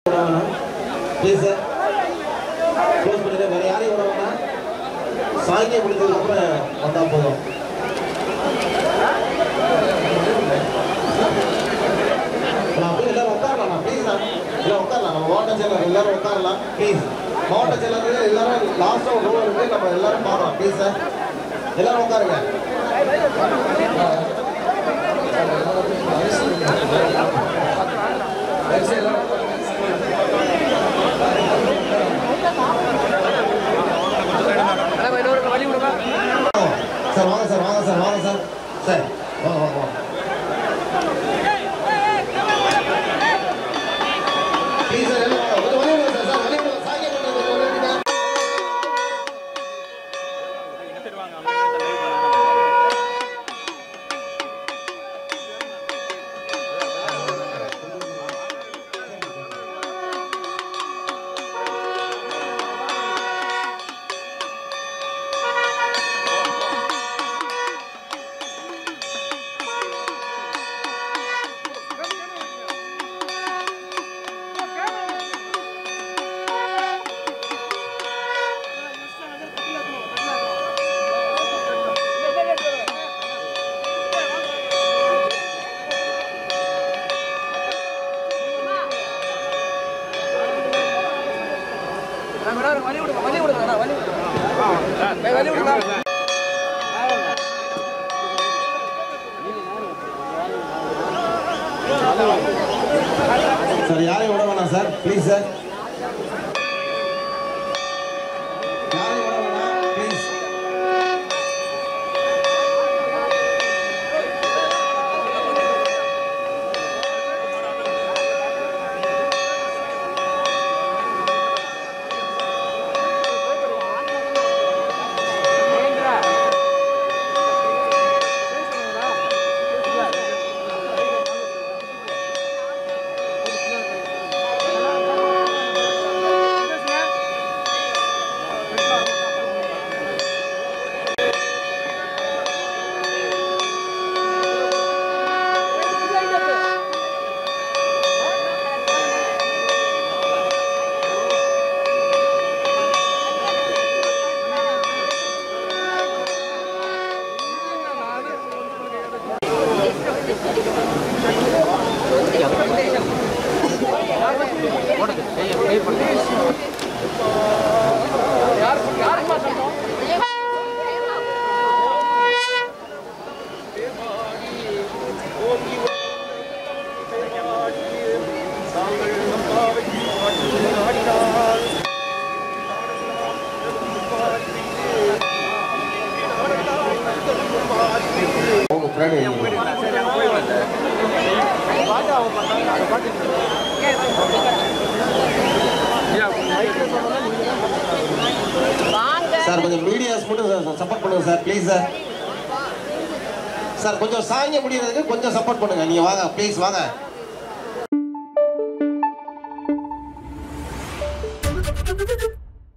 Please sir close பண்ணிட்டு வேற யாரையும் விட வேண்டாம் சாங்கியம் முடித்ததுக்கப்புறம் வந்தால் போதும் நான் அப்படியே எல்லாரும் உட்காரலாம் ப்ளீஸ் நான் இல்லை உட்காரலாம் நம்ம மாவட்ட செயலர் எல்லாரும் உட்காரலாம் ப்ளீஸ் மாவட்ட செயலர் எல்லாரும் லாஸ்ட்டாக ஒரு ரூம் இருக்கு நம்ம எல்லாரும் பார்க்கலாம் ப்ளீஸ் சார் எல்லாரும் உட்காருங்க சார் வாங்க சார் வாங்க சார் வாங்க சார் சார் வாங்க வாங்க வாங்க ப்ளீஸ் சார் எல்லாம் வாங்க. கொஞ்சம் வெளியே விடுங்க சார் சார் வெளியே விடுங்க சாங்கியம் பண்ணுங்க கொஞ்சம் வெளியே விடுங்க சார் யாரையும் விட வேணாம் சார் ப்ளீஸ் சார் யாரையும் விட வேணாம் ப்ளீஸ் உங்க பின்னாடி சார் கொஞ்சம் மீடியாஸ் மட்டும் சப்போர்ட் பண்ணுங்க சார் ப்ளீஸ் சார் சார் கொஞ்சம் சாங்க முடியறதுக்கு கொஞ்சம் சப்போர்ட் பண்ணுங்க நீங்க வாங்க ப்ளீஸ் வாங்க